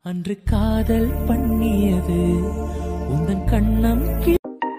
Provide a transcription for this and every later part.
அன்று காதல் பண்ணியது உந்தன் கண்ணம் கி-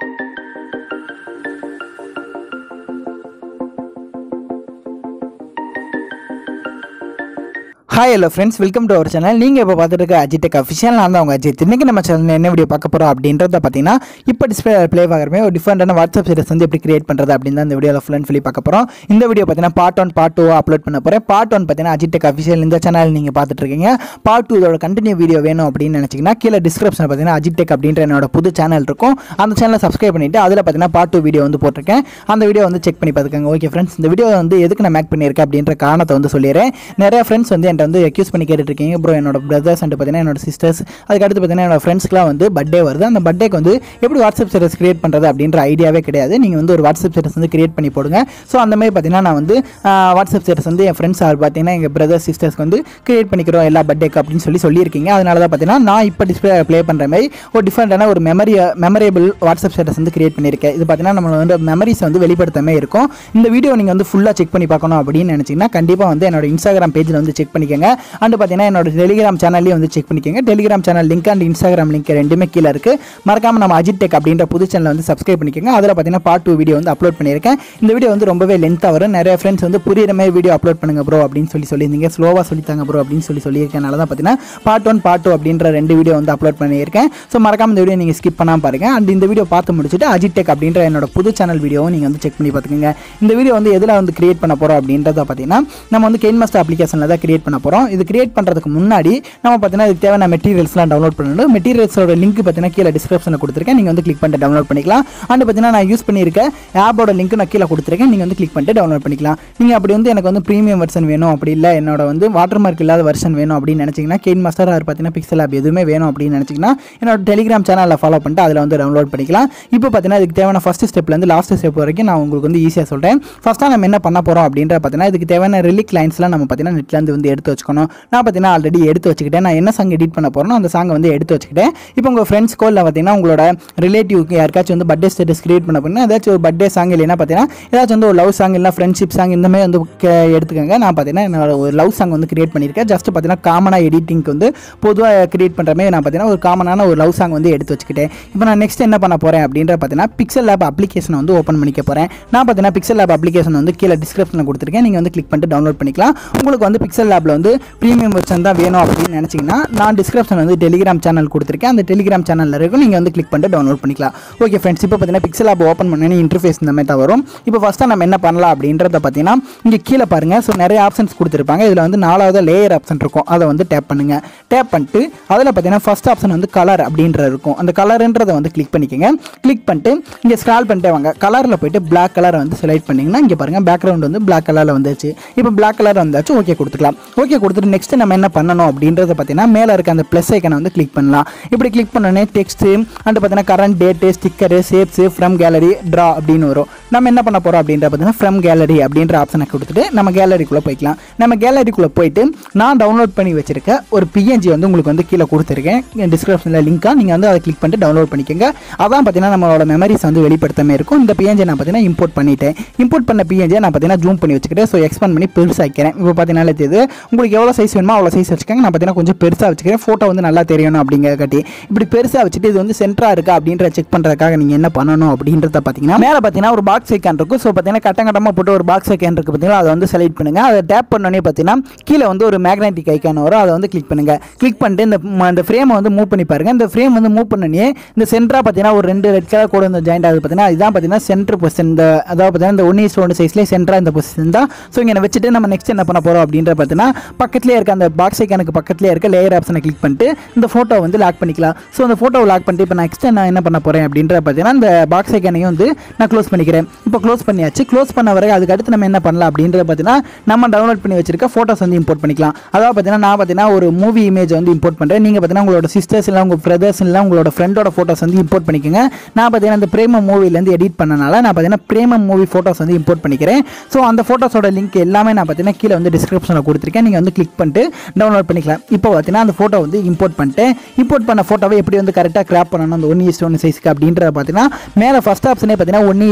hi hello friends welcome to our channel நீங்கள் இப்போ பார்த்துட்டு இருக்க அஜிடெக் அஃபிஷியல் நான் தான் உங்கள் அஜித் இன்றைக்கி நம்ம சேனல் என்ன வீடியோ பார்க்க போகிறோம் அப்படின்றத பார்த்தீங்கன்னா இப்போ டிஸ்பிளே ப்ளே ஆகிறமே ஒரு டிஃப்ரெண்டான வாட்ஸ்அப் சீரிஸ் வந்து எப்படி கிரியேட் பண்ணுறது அப்படின்னு தான் இந்த வீடியோவில் ஃபுல் அண்ட் ஃபுல்லி பார்க்க போகிறோம் இந்த வீடியோ பார்த்தீங்கன்னா part one part two upload பண்ண போகிறேன் பார்ட் ஒன் பார்த்தீங்கன்னா அஜிடெக் அஃபிஷியல் இந்த சேனல் நீங்கள் பார்த்துட்டு இருக்கீங்க பார்ட் டூ இதோட கண்டினியூ வீடியோ வேணும் அப்படின்னு நினச்சிங்கன்னா கீழே டிஸ்கிரிப்ஷனில் பார்த்தீங்கன்னா அஜிடெக் அப்படின்ற என்னோட புது சேனல் இருக்கும் அந்த சேனலை சப்ஸ்கிரைப் பண்ணிவிட்டு அதில் பார்த்தீங்கன்னா பார்ட் டூ வீடியோ வந்து போட்டிருக்கேன் அந்த வீடியோ வந்து செக் பண்ணி பார்த்துக்கோங்க ஓகே ஃப்ரெண்ட்ஸ் இந்த வீடியோ வந்து எதுக்கு நான் மேக் பண்ணியிருக்கேன் அப்படின்ற காரணத்தை வந்து சொல்லிடுறேன் நிறைய ஃப்ரெண்ட்ஸ் வந்து என்கிட்ட வந்து அக்யூஸ் பண்ணி கேட்டுட்டு இருக்கீங்க ப்ரோ என்னோட பிரதர்ஸ் அண்ட் பார்த்தீங்கன்னா என்னோட சிஸ்டர்ஸ் அதுக்கு அடுத்து பார்த்தீங்கன்னா என்னோட ஃப்ரெண்ட்ஸ்க்குலாம் வந்து பர்த்டே வருது அந்த பர்த்டேக்கு வந்து எப்படி வாட்ஸ்அப் ஸ்டேட்டஸ் கிரியேட் பண்ணுறது அப்படின்ற ஐடியாவே கிடையாது நீங்கள் வந்து ஒரு வாட்ஸ்அப் ஸ்டேட்டஸ் வந்து கிரியேட் பண்ணி போடுங்க ஸோ அந்த மாதிரி பார்த்தீங்கன்னா நான் வந்து ஆஹ், வாட்ஸ்அப் ஸ்டேட்டஸ் வந்து என் ஃப்ரெண்ட்ஸ் ஆர் பார்த்தீங்கன்னா எங்கள் பிரதர்ஸ் சிஸ்டர்ஸ்க்கு வந்து கிரியேட் பண்ணிக்கிறோம் எல்லா பர்த்டேக்கு அப்படின்னு சொல்லி சொல்லியிருக்கீங்க அதனால தான் பார்த்தீங்கன்னா நான் இப்போ டிஸ்பிளே ப்ளே பண்ணுற மாதிரி ஒரு டிஃப்ரெண்டான ஒரு மெமரி மெமரேபிள் வாட்ஸ்அப் ஸ்டேட்டஸ் வந்து கிரியேட் பண்ணியிருக்கேன் இது பார்த்தீங்கன்னா நம்ம வந்து மெமரிஸ் வந்து வெளிப்படுத்தமே இருக்கும் இந்த வீடியோ நீங்கள் வந்து ஃபுல்லாக செக் பண்ணி பார்க்கணும் அப்படின்னு நினச்சிங்கன்னா கண்டிப்பாக வந்து என்னோட இன்ஸ்டாகிராம் பேஜில் வந்து செக் பண்ணிக்கோங்க அண்ட் பார்த்தீங்கன்னா என்னோட டெலிகிராம் சேனல்லையும் வந்து செக் பண்ணிக்கோங்க Telegram channel link and Instagram link ரெண்டுமே கீழே இருக்குது மறக்காம நம்ம அஜித் டெக் அப்படின்ற புது சேனல் வந்து சப்ஸ்கிரைப் பண்ணிக்கோங்க அதில் பார்த்தீங்கன்னா பார்ட் டூ வீடியோ வந்து அப்லோட் பண்ணியிருக்கேன் இந்த வீடியோ வந்து ரொம்பவே லென்த்தாக வரும் நிறைய ஃப்ரெண்ட்ஸ் வந்து புரியுற மாதிரி வீடியோ அப்லோட் பண்ணுங்க ப்ரோ அப்படின்னு சொல்லி சொல்லியிருந்தீங்க ஸ்லோவாக சொல்லித்தாங்க ப்ரோ அப்படின்னு சொல்லி சொல்லியிருக்கனால தான் பார்த்தீங்கன்னா பார்ட் ஒன் பார்ட் டூ அப்படின்ற ரெண்டு வீடியோ வந்து அப்லோட் பண்ணியிருக்கேன் ஸோ மறக்காம இந்த வீடியோ நீங்கள் ஸ்கிப் பண்ணாமல் பாருங்க அண்ட் இந்த வீடியோ பார்த்து முடிச்சுட்டு அஜித் டெக் அப்படின்ற என்னோட புது சேனல் வீடியோவும் நீங்கள் வந்து செக் பண்ணி பார்த்துக்கோங்க இந்த வீடியோ வந்து எதில் வந்து கிரியேட் பண்ண போகிறோம் அப்படின்றத பார்த்தீங்கன்னா நம்ம வந்து கெயின் மாஸ்டர் அப்ளிகேஷனில் தான் கிரியேட் பண்ண போகிறோம் இது கிரியேட் பண்ணுறதுக்கு முன்னாடி நம்ம பார்த்தீங்கன்னா இதுக்கு தேவையான மெட்டீரியல்ஸ்லாம் டவுன்லோட் பண்ணணும் மெட்டீரியல்ஸோட லிங்க் பார்த்தீங்கன்னா கீழே டிஸ்கிரிப்ஷனில் கொடுத்துருக்கேன் நீங்கள் வந்து கிளிக் பண்ணிட்டு டவுன்லோட் பண்ணிக்கலாம் அண்ட் பார்த்தீங்கன்னா நான் யூஸ் பண்ணியிருக்க ஆப்போட லிங்க் நான் கீழே கொடுத்துருக்கேன் நீங்கள் வந்து கிளிக் பண்ணிட்டு டவுன்லோட் பண்ணிக்கலாம் நீங்கள் அப்படி வந்து எனக்கு வந்து ப்ரீமியம் வெர்ஷன் வேணும் அப்படி இல்லை என்னோட வந்து வாட்டர் மார்க் இல்லாத வெர்ஷன் வேணும் அப்படின்னு நினச்சிங்கன்னா கெயின் மாஸ்டர் ஆர் பார்த்தீங்கன்னா பிக்சல் ஆப் எதுவுமே வேணும் அப்படின்னு நினச்சிங்கன்னா என்னோட டெலிகிராம் சேனலில் ஃபாலோ பண்ணிட்டு அதில் வந்து டவுன்லோட் பண்ணிக்கலாம் இப்போ பார்த்தீங்கன்னா இதுக்கு தேவையான ஃபஸ்ட் ஸ்டெப்லேருந்து லாஸ்ட் ஸ்டெப் வரைக்கும் நான் உங்களுக்கு வந்து ஈஸியாக சொல்கிறேன் ஃபஸ்ட்டாக நம்ம என்ன பண்ண போகிறோம் அப்படின்ற பார்த்தீங்கன்னா இதுக்கு தேவையான ரிலிக் லைன்ஸ்லாம் நம்ம பார்த்தீங்கன்னா நெட்லேருந்து வந்து எடுத்து வச்சுக்கணும் நான் பார்த்தீங்கன்னா ஆல்ரெடி எடுத்து வச்சுக்கிட்டேன் நான் என்ன சாங் எடிட் பண்ண போகிறேனோ அந்த சாங்கை வந்து எடுத்து வச்சுக்கிட்டேன் இப்போ உங்கள் ஃப்ரெண்ட்ஸ்க்கோ இல்லை பார்த்தீங்கன்னா உங்களோட ரிலேட்டிவ்க்கு யாருக்காச்சும் வந்து பர்த்டே ஸ்டேட்டஸ் கிரியேட் பண்ண போனால் ஏதாச்சும் ஒரு பர்த்டே சாங் இல்லைன்னா பார்த்தீங்கன்னா ஏதாச்சும் வந்து ஒரு லவ் சாங் இல்லை ஃப்ரெண்ட்ஷிப் சாங் இந்த மாதிரி வந்து கே- எடுத்துக்கோங்க நான் பார்த்தீங்கன்னா என்னோட ஒரு லவ் சாங் வந்து கிரியேட் பண்ணியிருக்கேன் ஜஸ்ட் பார்த்தீங்கன்னா காமனாக எடிட்டிங்க்கு வந்து பொதுவாக கிரியேட் பண்ணுற மாதிரி நான் பார்த்தீங்கன்னா ஒரு காமனான ஒரு லவ் சாங் வந்து எடுத்து வச்சுக்கிட்டேன் இப்போ நான் நெக்ஸ்ட் என்ன பண்ண போகிறேன் அப்படின்ற பார்த்தீங்கன்னா பிக்சல் லேப் அப்ளிகேஷனை வந்து ஓப்பன் பண்ணிக்க போகிறேன் நான் பார்த்தீங்கன்னா பிக்சல் லேப் அப்ளிகேஷன் வந்து கீழே டிஸ்கிரிப்ஷனில் கொடுத்துருக்கேன் நீங்கள் வந்து கிளிக் பண்ணிட்டு டவுன்லோட் பண்ணிக்கலாம் உங்களுக்கு வந்து பிக்சல் லேப்பில் வந்து ப்ரீமியம் வெர்ஷன் தான் வேணும் அப்படின்னு நினச்சிங்கன்னா நான் டிஸ்கிரிப்ஷன் வந்து டெலிகிராம் சேனல் கொடுத்துருக்கேன் அந்த டெலிகிராம் சேனலில் இருக்கும் நீங்கள் வந்து கிளிக் பண்ணிட்டு டவுன்லோட் பண்ணிக்கலாம் ஓகே ஃப்ரெண்ட்ஸ் இப்போ பார்த்தீங்கன்னா பிக்சல் ஆப் ஓப்பன் பண்ணி இன்டர்ஃபேஸ் இந்த மாதிரி தான் வரும் இப்போ ஃபஸ்ட்டாக நம்ம என்ன பண்ணலாம் அப்படின்றத பார்த்தீங்கன்னா இங்கே கீழே பாருங்கள் ஸோ நிறைய ஆப்ஷன்ஸ் கொடுத்துருப்பாங்க இதில் வந்து நாலாவது லேயர் ஆப்ஷன் இருக்கும் அதை வந்து டேப் பண்ணுங்கள் டேப் பண்ணிட்டு அதில் பார்த்தீங்கன்னா ஃபஸ்ட் ஆப்ஷன் வந்து கலர் அப்படின்றது இருக்கும் அந்த கலருன்றதை வந்து கிளிக் பண்ணிக்கோங்க கிளிக் பண்ணிட்டு இங்கே ஸ்க்ரால் பண்ணிட்டே வாங்க கலரில் போயிட்டு Black கலரை வந்து செலக்ட் பண்ணிங்கன்னா இங்கே பாருங்கள் பேக்ரவுண்ட் வந்து Black கலரில் வந்துச்சு இப்போ Black கலர் வந்தாச்சு ஓகே கொடுத்துக்கலாம் ஓகே கொடுத்துட்டு நெக்ஸ்ட் நம்ம என்ன பண்ணணும் அப்படின்றத பார்த்தீங்கன்னா மேலே இருக்க அந்த ப்ளஸ் ஐக்கனை வந்து கிளிக் பண்ணலாம் இப்படி கிளிக் பண்ணோடனே டெக்ஸ்ட்டு அண்ட் பார்த்தீங்கன்னா current date sticker shapes from gallery draw அப்படின்னு வரும் நம்ம என்ன பண்ண போகிறோம் அப்படின்ற பார்த்தீங்கன்னா ஃப்ரம் கேலரி அப்படின்ற ஆப்ஷனை கொடுத்துட்டு நம்ம கேலரிக்குள்ளே போய்க்கலாம் நம்ம கேலரிக்குள்ளே போயிட்டு நான் டவுன்லோட் பண்ணி வச்சிருக்க ஒரு பிஎன்ஜி வந்து உங்களுக்கு வந்து கீழே கொடுத்துருக்கேன் டிஸ்கிரிப்ஷனில் லிங்காக நீங்கள் வந்து அதை கிளிக் பண்ணிட்டு டவுன்லோட் பண்ணிக்கோங்க அதான் பார்த்தீங்கன்னா நம்மளோட மெமரிஸ் வந்து வெளிப்படுத்தாமே இருக்கும் இந்த பிஎன்ஜி நான் பார்த்தீங்கன்னா இம்போர்ட் பண்ணிட்டேன் இம்போர்ட் பண்ண பிஎன்ஜியை நான் பார்த்தீங்கன்னா ஜூம் பண்ணி வச்சுக்கிட்டேன் ஸோ எக்ஸ்பேண்ட் பண்ணி பெருசாக்கிறேன் இப்போ பார்த்தீங்கன்னா இது உங்களுக்கு எவ்வளோ சைஸ் வேணுமோ அவ்வளோ சைஸ் வச்சுக்கோங்க நான் பார்த்தீங்கன்னா கொஞ்சம் பெருசாக வச்சுக்கிறேன் ஃபோட்டோ வந்து நல்லா தெரியணும் அப்படிங்கிறக்காட்டி இப்படி பெருசாக வச்சுட்டு இது வந்து சென்டராக இருக்கா அப்படின்ற செக் பண்ணுறதுக்காக நீங்கள் என்ன பண்ணணும் அப்படின்றத பார்த்தீங்கன்னா மேலே பார்த்தீங்கன்னா ஒரு பாக்ஸ் ஐக்கான் இருக்கும் ஸோ பார்த்தீங்கன்னா கட்டம் கட்டமாக போட்டு ஒரு பாக்ஸ் ஐக்கான் இருக்குது பார்த்தீங்கன்னா அதை வந்து செலக்ட் பண்ணுங்க அதை டேப் பண்ணோடனே பார்த்தீங்கன்னா கீழே வந்து ஒரு மேக்னெட்டிக் ஐக்கான் வரும் அதை வந்து கிளிக் பண்ணுங்க கிளிக் பண்ணிட்டு இந்த ம- இந்த ஃப்ரேமை வந்து மூவ் பண்ணி பாருங்க இந்த ஃப்ரேம் வந்து மூவ் பண்ணனே இந்த சென்டராக பார்த்தீங்கன்னா ஒரு ரெண்டு ரெட் கலர் கூட வந்து ஜாயிண்ட் ஆகுது பார்த்தீங்கன்னா இதுதான் பார்த்தீங்கன்னா சென்டர் பொசிஷன் இந்த அதாவது பார்த்தீங்கன்னா இந்த ஒன் இஸ் ஒன் சைஸ்லேயே சென்டராக இந்த பொசிஷன் தான் ஸோ இங்கே வச்சுட்டு நம்ம நெக்ஸ்ட் என்ன பண்ண போகிறோம் அப்படின்ற பார்த்தீங்கன்னா பக்கத்துலேயே இருக்க அந்த பாக்ஸ் ஐக்கானுக்கு பக்கத்துலேயே இருக்க லேயர் ஆப்ஷனை கிளிக் பண்ணிட்டு இந்த ஃபோட்டோ வந்து லாக் பண்ணிக்கலாம் ஸோ அந்த ஃபோட்டோவை லாக் பண்ணிட்டு இப்போ நெக்ஸ்ட் நான் என்ன பண்ண போகிறேன் அப்படின்ற பார்த்தீங்கன்னா இந்த பாக்ஸ் ஐக்கானையும் வந்து நான் க்ளோஸ் பண்ணிக்கிறேன் இப்போ க்ளோஸ் பண்ணியாச்சு க்ளோஸ் பண்ண வரை அதுக்கு அடுத்து நம்ம என்ன பண்ணலாம் அப்படின்றத பார்த்தீங்கன்னா நம்ம டவுன்லோட் பண்ணி வச்சிருக்க ஃபோட்டோஸ் வந்து இம்போர்ட் பண்ணிக்கலாம் அதாவது பார்த்தீங்கன்னா நான் பார்த்தீங்கன்னா ஒரு மூவி இமேஜ் வந்து இம்போர்ட் பண்ணுறேன் நீங்கள் பார்த்தீங்கன்னா உங்களோட சிஸ்டர்ஸ் இல்லை உங்கள் பிரதர்ஸ் இல்லை உங்களோட ஃப்ரெண்டோட ஃபோட்டோஸ் வந்து இம்போர்ட் பண்ணிக்கோங்க நான் பார்த்தீங்கன்னா இந்த பிரேம மூவிலேருந்து எடிட் பண்ணனால நான் பார்த்தீங்கன்னா பிரேம மூவி ஃபோட்டோஸ் வந்து இம்போர்ட் பண்ணிக்கிறேன் ஸோ அந்த ஃபோட்டோஸோட லிங்க் எல்லாமே நான் பார்த்தீங்கன்னா கீழே வந்து டிஸ்கிரிப்ஷனில் கொடுத்துருக்கேன் நீங்கள் வந்து கிளிக் பண்ணிட்டு டவுன்லோட் பண்ணிக்கலாம் இப்போ பார்த்தீங்கன்னா அந்த ஃபோட்டோ வந்து இம்போர்ட் பண்ணிட்டு இம்போர்ட் பண்ண ஃபோட்டோவை எப்படி வந்து கரெக்டாக கிராப் பண்ணணும் அந்த ஒன் ஈஸ்ட் ஒன்று சைஸ்க்கு அப்படின்றத பார்த்தீங்கன்னா மேலே ஃபஸ்ட் ஆப்ஷனே பார்த்தீங்கன்னா ஒன் ஈஸ்ட் ஒன்று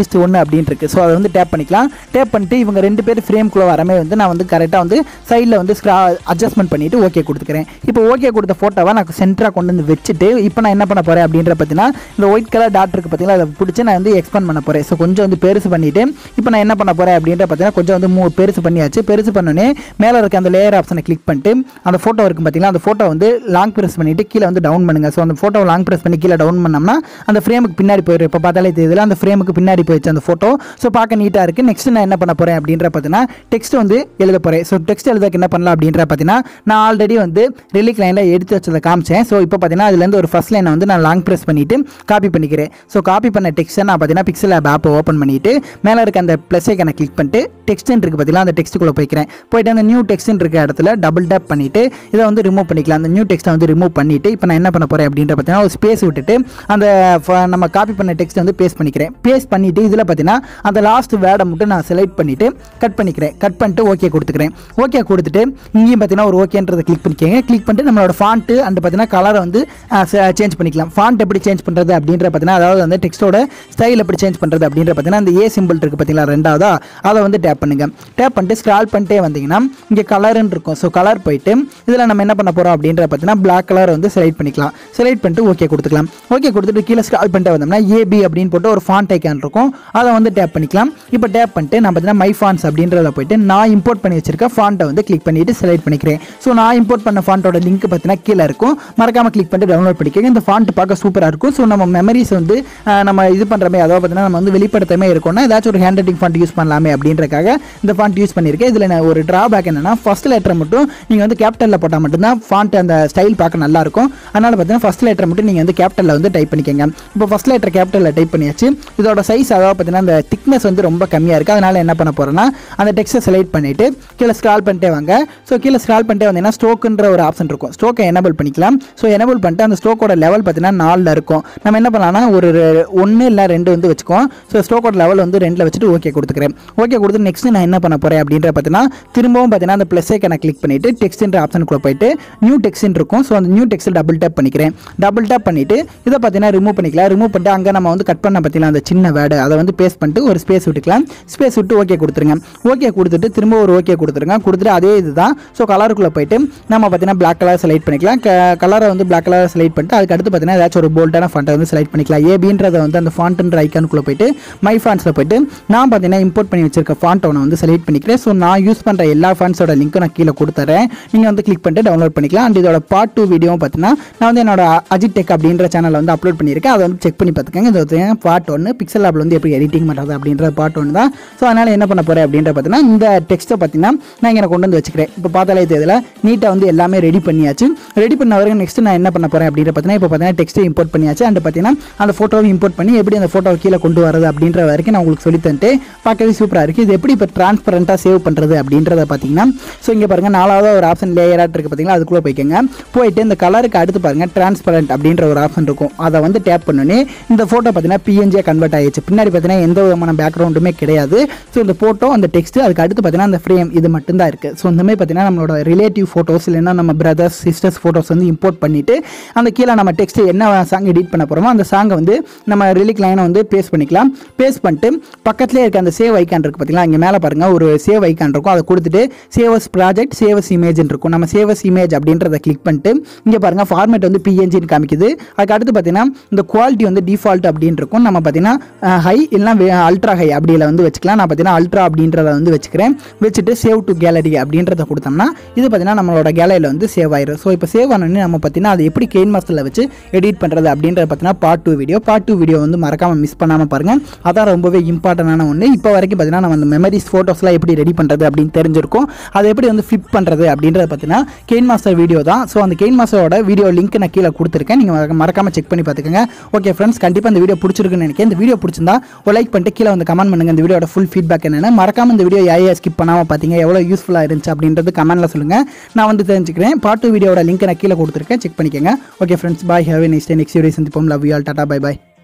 அப்படின்னு இருக்குது ஸோ அதை வந்து டேப் பண்ணிக்கலாம் டேப் பண்ணிட்டு இவங்க ரெண்டு பேர் ஃப்ரேம்குள்ளே வரமே வந்து நான் வந்து கரெக்டாக வந்து சைடில் வந்து ஸ்க்ரா அட்ஜஸ்ட்மெண்ட் பண்ணிவிட்டு ஓகே கொடுத்துக்கிறேன் இப்போ ஓகே கொடுத்த ஃபோட்டோவை நான் சென்டராக கொண்டு வந்து வச்சுட்டு இப்போ நான் என்ன பண்ண போகிறேன் அப்படின்ற பார்த்தீங்கன்னா இந்த ஒயிட் கலர் டாட் இருக்குது பார்த்தீங்களா அதை பிடிச்சி நான் வந்து எக்ஸ்பேண்ட் பண்ண போகிறேன் ஸோ கொஞ்சம் வந்து பெருசு பண்ணிவிட்டு இப்போ நான் என்ன பண்ண போகிறேன் அப்படின்ற பார்த்தீங்கன்னா கொஞ்சம் வந்து மூ பெருசு பண்ணியாச்சு பெருசு பண்ணோன்னே மேலே இருக்க அந்த லேயர் ஆப்ஷனை கிளிக் பண்ணிட்டு அந்த ஃபோட்டோ இருக்கும் பார்த்தீங்களா அந்த ஃபோட்டோ வந்து லாங் ப்ரெஸ் பண்ணிவிட்டு கீழே வந்து டவுன் பண்ணுங்கள் ஸோ அந்த ஃபோட்டோ லாங் ப்ரெஸ் பண்ணி கீழே டவுன் பண்ணோம்னா அந்த ஃப்ரேமுக்கு பின்னாடி போயிடும் இப்போ பார்த்தாலே தெரியுதுல அந்த ஃப்ரேமுக்கு பின்னாடி போயிடுச்சு அந்த ஃபோட்டோ ஸோ பார்க்க நீட்டாக இருக்குது நெக்ஸ்ட் நான் என்ன பண்ண போகிறேன் அப்படின்ற பார்த்தீங்கன்னா டெக்ஸ்ட் வந்து எழுத போகிறேன் ஸோ டெக்ஸ்ட் எழுதக்கு என்ன பண்ணலாம் அப்படின்ற பார்த்தீங்கன்னா நான் ஆல்ரெடி வந்து ரிலீக் லைனில் எடுத்து வச்சதை காமிச்சேன் ஸோ இப்போ பார்த்தீங்கன்னா அதுலேருந்து ஒரு ஃபஸ்ட் லைனை வந்து நான் லாங் ப்ரெஸ் பண்ணிவிட்டு காப்பி பண்ணிக்கிறேன் ஸோ காப்பி பண்ண டெக்ஸ்ட்டை நான் பார்த்தீங்கன்னா பிக்சல் ஆப் ஆப்பை ஓப்பன் பண்ணிவிட்டு மேலே இருக்க அந்த ப்ளஸ் ஐக்கனை கிளிக் பண்ணிட்டு டெக்ஸ்ட்னு இருக்குது பார்த்தீங்களா அந்த டெக்ஸ்ட்டுக்குள்ளே போய்க்கிறேன் போயிட்டு அந்த நியூ டெக்ஸ்ட்னு இருக்க இடத்துல டபுள் டேப் பண்ணிவிட்டு இதை வந்து ரிமூவ் பண்ணிக்கலாம் அந்த நியூ டெக்ஸ்ட்டை வந்து ரிமூவ் பண்ணிவிட்டு இப்போ நான் என்ன பண்ண போகிறேன் அப்படின்ற பார்த்தீங்கன்னா ஒரு ஸ்பேஸ் விட்டுட்டு அந்த ஃப- நம்ம காப்பி பண்ண டெக்ஸ்ட் வந்து பேஸ்ட் பண்ணிக்கிறேன் பேஸ்ட் பண்ணிவிட்டு இதில் பார்த்தீங்கன்னா அந்த லாஸ்ட் வேர்டை மட்டும் நான் செலக்ட் பண்ணிவிட்டு கட் பண்ணிக்கிறேன் கட் பண்ணிட்டு ஓகே கொடுத்துக்கிறேன் ஓகே கொடுத்துட்டு இங்கேயும் பார்த்தீங்கன்னா ஒரு ஓகேன்றதை கிளிக் பண்ணிக்கோங்க கிளிக் பண்ணிட்டு நம்மளோட ஃபாண்ட்டு அண்ட் பார்த்தீங்கன்னா கலரை வந்து சேஞ்ச் பண்ணிக்கலாம் ஃபாண்ட் எப்படி சேஞ்ச் பண்ணுறது அப்படின்ற பார்த்தீங்கன்னா அதாவது வந்து டெக்ஸ்ட்டோட ஸ்டைல் எப்படி சேஞ்ச் பண்ணுறது அப்படின்ற பார்த்தீங்கன்னா அந்த ஏ சிம்பிள் இருக்குது பார்த்தீங்களா ரெண்டாவதா அதை வந்து டேப் பண்ணுங்க டேப் பண்ணிட்டு ஸ்க்ரால் பண்ணிட்டே வந்தீங்கன்னா இங்கே கலர்னு இருக்கும் ஸோ கலர் போயிட்டு இதில் நம்ம என்ன பண்ண போகிறோம் அப்படின்ற பார்த்தீங்கன்னா பிளாக் கலர் வந்து செலக்ட் பண்ணிக்கலாம் செலக்ட் பண்ணிட்டு ஓகே கொடுத்துக்கலாம் ஓகே கொடுத்துட்டு கீழே ஸ்க்ரால் பண்ணிட்டு வந்தோம்னா ஏபி அப்படின்னு போட்டு ஒரு ஃபாண்ட் ஐக்கான் இருக்கும் அதை வந்து டேப் பண்ணிக்கலாம் இப்போ டேப் பண்ணிட்டு நான் பார்த்தீங்கன்னா மை ஃபாண்ட்ஸ் அப்படின்றத போயிட்டு நான் இம்போர்ட் பண்ணி வச்சிருக்க ஃபாண்ட்டை வந்து கிளிக் பண்ணிட்டு செலக்ட் பண்ணிக்கிறேன் ஸோ நான் இம்போர்ட் பண்ண ஃபாண்ட்டோட லிங்க் பார்த்தீங்கன்னா கீழே இருக்கும் மறக்காம கிளிக் பண்ணிட்டு டவுன்லோட் பண்ணிக்கோங்க இந்த ஃபாண்ட் பார்க்க சூப்பராக இருக்கும் ஸோ நம்ம மெமரிஸ் வந்து அஹ், நம்ம இது பண்ணுறமே அதாவது பார்த்தீங்கன்னா நம்ம வந்து வெளிப்படுத்தமே இருக்கோம்னா ஏதாச்சும் ஒரு ஹேண்ட் ரைட்டிங் ஃபாண்ட் யூஸ் பண்ணலாமே அப்படின்றக்காக இந்த ஃபாண்ட் யூஸ் பண்ணியிருக்கேன் இதில் நான் ஒரு ட்ராபேக் என்னன்னா ஃபர்ஸ்ட் லெட்டர் மட்டும் நீங்கள் வந்து கேபிட்டலில் போட்டால் மட்டும்தான் ஃபாண்ட் அந்த ஸ்டைல் பார்க்க நல்லா இருக்கும் அதனால பார்த்தீங்கன்னா ஃபர்ஸ்ட் லெட்டர் மட்டும் நீங்கள் வந்து கேபிட்டலில் வந்து டைப் பண்ணிக்கோங்க இப்போ ஃபர்ஸ்ட் லெட்டர் கேபிட்டலில் டைப் பண்ணியாச்சு இதோட சைஸ் அதாவது பார்த்தீங்கன்னா அந்த திக்னஸ் வந்து ரொம்ப கம்மியாக இருக்குது அதனால என்ன பண்ண போகிறேன்னா அந்த டெக்ஸ்ட்டை செலக்ட் பண்ணிவிட்டு கீழே ஸ்க்ரால் பண்ணிட்டே வாங்க ஸோ கீழே ஸ்க்ரால் பண்ணிட்டே வந்தீங்கன்னா ஸ்டோக்குன்ற ஒரு ஆப்ஷன் இருக்கும் ஸ்டோக்கை எனபிள் பண்ணிக்கலாம் ஸோ எனபிள் பண்ணிட்டு அந்த ஸ்டோக்கோட லெவல் பார்த்தீங்கன்னா நாலில் இருக்கும் நம்ம என்ன பண்ணலாம்னா ஒரு ஒன்று இல்லை ரெண்டு வந்து வச்சுக்குவோம் ஸோ ஸ்டோக்கோட லெவல் வந்து ரெண்டில் வச்சுட்டு ஓகே கொடுத்துக்கிறேன் ஓகே கொடுத்து நெக்ஸ்ட் நான் என்ன பண்ண போகிறேன் அப்படின்ற பார்த்தீங்கன்னா திரும்பவும் பார்த்தீங்கன்னா அந்த ப்ளஸ் ஐக்கனை கிளிக் பண்ணிவிட்டு டெக்ஸ்ட்ன்ற ஆப்ஷனுக்குள்ளே போயிட்டு நியூ டெக்ஸ்ட் இருக்கும் ஸோ அந்த நியூ டெக்ஸ்ட் டபுள் டேப் பண்ணிக்கிறேன் டபுள் டேப் பண்ணிவிட்டு இதை பார்த்தீங்கன்னா ரிமூவ் பண்ணிக்கலாம் ரிமூவ் பண்ணிட்டு அங்கே நம்ம வந்து கட் பண்ண பார்த்தீங்கன்னா அந்த சின்ன வேர்டு அதை வந்து பேஸ்ட் பண்ணிட்டு ஒரு ஸ்பேஸ் விட்டுக்கலாம் ஸ்பேஸ் விட்டு ஓகே கொடுத்துருங்க ஓகே கொடுத்துட்டு திரும்ப ஒரு ஓகே கொடுத்துருங்க கொடுத்துட்டு அதே இதுதான் ஸோ கலருக்குள்ளே போயிட்டு நம்ம பார்த்தீங்கன்னா பிளாக் கலர் செலக்ட் பண்ணிக்கலாம் கலரை வந்து பிளாக் கலர் செலக்ட் பண்ணிட்டு அதுக்கு அடுத்து பார்த்தீங்கன்னா ஏதாச்சும் ஒரு போல்டான ஃபாண்ட்டை வந்து செலக்ட் பண்ணிக்கலாம் ஏபின்றதை வந்து அந்த ஃபாண்ட்ன்ற ஐக்கானுக்குள்ளே போயிட்டு மை ஃபாண்ட்ஸில் போயிட்டு நான் பார்த்தீங்கன்னா இம்போர்ட் பண்ணி வச்சிருக்க ஃபாண்ட் ஒன்று வந்து செலக்ட் பண்ணிக்கிறேன் ஸோ நான் யூஸ் பண்ணுற எல்லா ஃபாண்ட்ஸோட லிங்க்கும் நான் கீழே கொடுத்துறேன் நீங்கள் வந்து கிளிக் பண்ணிட்டு டவுன்லோட் பண்ணிக்கலாம் அண்ட் இதோட பார்ட் டூ வீடியோவும் பார்த்தீங்கன்னா நான் வந்து என்னோட அஜித் டெக் அப்படின்ற சேனலில் வந்து அப்லோட் பண்ணியிருக்கேன் அதை வந்து செக் பண்ணி பார்த்துக்கோங்க இது வந்து பார்ட் ஒன்று பிக்சல் ஆப்பில் வந்து எப்படி எடிட்டிங் பண்ணுறது அப்படின்ற பார்ட் ஒன்று தான் ஸோ அதனால் என்ன பண்ண போகிறேன் அப்படின்ற பார்த்தீங்கன்னா இந்த டெக்ஸ்ட்டை பார்த்தீங்கன்னா நான் இங்கே கொண்டு வந்து வச்சுக்கிறேன் இப்போ பார்த்தாலே இதில் நீட்டாக வந்து எல்லாமே ரெடி பண்ணியாச்சு ரெடி பண்ண வரைக்கும் நெக்ஸ்ட் நான் என்ன பண்ண போகிறேன் அப்படின்ற பார்த்தீங்கன்னா இப்போ பார்த்தீங்கன்னா டெக்ஸ்ட்டை இம்போர்ட் பண்ணியாச்சு அண்ட் பார்த்தீங்கன்னா அந்த ஃபோட்டோவை இம்போர்ட் பண்ணி எப்படி அந்த ஃபோட்டோவை கீழே கொண்டு வரது அப்படின்ற வரைக்கும் நான் உங்களுக்கு சொல்லி தந்துட்டு பார்க்கவே சூப்பராக இருக்குது இது எப்படி இப்போ ட்ரான்ஸ்பரண்ட்டாக சேவ் பண்ணுறது அப்படின்றத பார்த்தீங்கன்னா ஸோ இங்கே பாருங்கள் நாலாவது ஒரு ஆப்ஷன் லேயராக இருக்குது பார்த்தீங்களா அதுக்குள்ளே போய்க்கோங்க போயிட்டு இந்த கலருக்கு அடுத்து பாருங்கள் டிரான்ஸ்பரண்ட் அப்படின்ற ஒரு ஆப்ஷன் இருக்கும் அதை வந்து டேப் பண்ணோன்னே இந்த ஃபோட்டோ பார்த்தீங்கன்னா பிஎன்ஜியாக கன்வெர்ட் ஆயிடுச்சு பின்னாடி பார்த்தீங்கன்னா எந்த விதமான பேக்ரவுண்டுமே கிடையாது ஸோ இந்த ஃபோட்டோ அந்த டெக்ஸ்ட் அதுக்கு அடுத்து பார்த்தீங்கன்னா அந்த ஃப்ரேம் இது மட்டும்தான் இருக்குது ஸோ இந்த மாதிரி பார்த்தீங்கன்னா நம்மளோட ரிலேட்டிவ் ஃபோட்டோஸ் இல்லைன்னா நம்ம பிரதர்ஸ் சிஸ்டர்ஸ் ஃபோட்டோஸ் வந்து இம்போர்ட் பண்ணிவிட்டு அந்த கீழே நம்ம டெக்ஸ்ட் என்ன சாங் எடிட் பண்ண போகிறோமோ அந்த சாங்கை வந்து நம்ம ரிலிக் லைனை வந்து பேஸ்ட் பண்ணிக்கலாம் பேஸ்ட் பண்ணிட்டு பக்கத்துலேயே இருக்க அந்த சேவ் ஐக்கான் இருக்குது பார்த்தீங்களா இங்கே மேலே பாருங்கள் ஒரு சேவ் ஐக்கான் இருக்கும் அதை கொடுத்துட்டு சேவஸ் ப்ராஜெக்ட் சேவஸ் இமேஜ் இருக்கும் நம்ம சேவஸ் இமேஜ் அப்படின்றத கிளிக் பண்ணிட்டு இங்கே பாருங்கள் ஃபார்மேட் வந்து பிஎன்ஜின்னு காமிக்குது அதுக்கு அடுத்து பார்த்தீங்கன்னா இந்த குவாலிட்டி வந்து டிஃபால்ட் அப்படின்னு இருக்கும் நம்ம பார்த்தீங்கன்னா ஹை இல்லைனா அல்ட்ரா ஹை அப்படியில் வந்து வச்சுக்கலாம் நான் பார்த்தீங்கன்னா அல்ட்ரா அப்படின்றத வந்து வச்சுக்கிறேன் வச்சுட்டு சேவ் டு கேலரி அப்படின்றத கொடுத்தோம்னா இது பார்த்தீங்கன்னா நம்மளோட கேலரியில் வந்து சேவ் ஆயிரும் ஸோ இப்போ சேவ் ஆனோடனே நம்ம பார்த்தீங்கன்னா அது எப்படி கெயின் மாஸ்டரில் வச்சு எடிட் பண்ணுறது அப்படின்றத பார்த்தீங்கன்னா part two video part two video வந்து மறக்காமல் மிஸ் பண்ணாமல் பாருங்கள் அதான் ரொம்பவே இம்பார்ட்டண்டான ஒன்று இப்போ வரைக்கும் பார்த்தீங்கன்னா நம்ம அந்த மெமரிஸ் ஃபோட்டோஸ்லாம் எப்படி ரெடி பண்ணுறது அப்படின்னு தெரிஞ்சிருக்கும் அதை எப்படி வந்து ஃபிட் பண்ணுறது அப்படின்றத பார்த்தீங்கன்னா கெயின் மாஸ்டர் வீடியோ தான் ஸோ அந்த கெயின் மாஸ்டரோட வீடியோ லிங்க் நான் கீழே கொடுத்துருக்கேன் நீங்கள் மறக்காமல் செக் பண்ணி பார்த்துக்கோங்க ஓகே ஃப்ரெண்ட்ஸ் கண்டிப்பாக இந்த வீடியோ பிடிச்சிருக்குன்னு நினைக்கிறேன் இந்த வீடியோ பிடிச்சிருந்தா ஒரு லைக் பண்ணிட்டு கீழே வந்து கமெண்ட் பண்ணுங்க இந்த வீடியோட ஃபுல் ஃபீட்பேக் என்னென்னு மறக்காம இந்த வீடியோ யாரையா ஸ்கிப் பண்ணாமல் பார்த்தீங்க எவ்வளோ யூஸ்ஃபுல்லாக இருந்துச்சு அப்படின்றது கமெண்ட்டில் சொல்லுங்கள் நான் வந்து தெரிஞ்சுக்கிறேன் பார்ட் டூ வீடியோட லிங்க் நான் கீழே கொடுத்துருக்கேன் செக் பண்ணிக்கோங்க okay friends bye have next next video சந்திப்போம் love you all tata bye by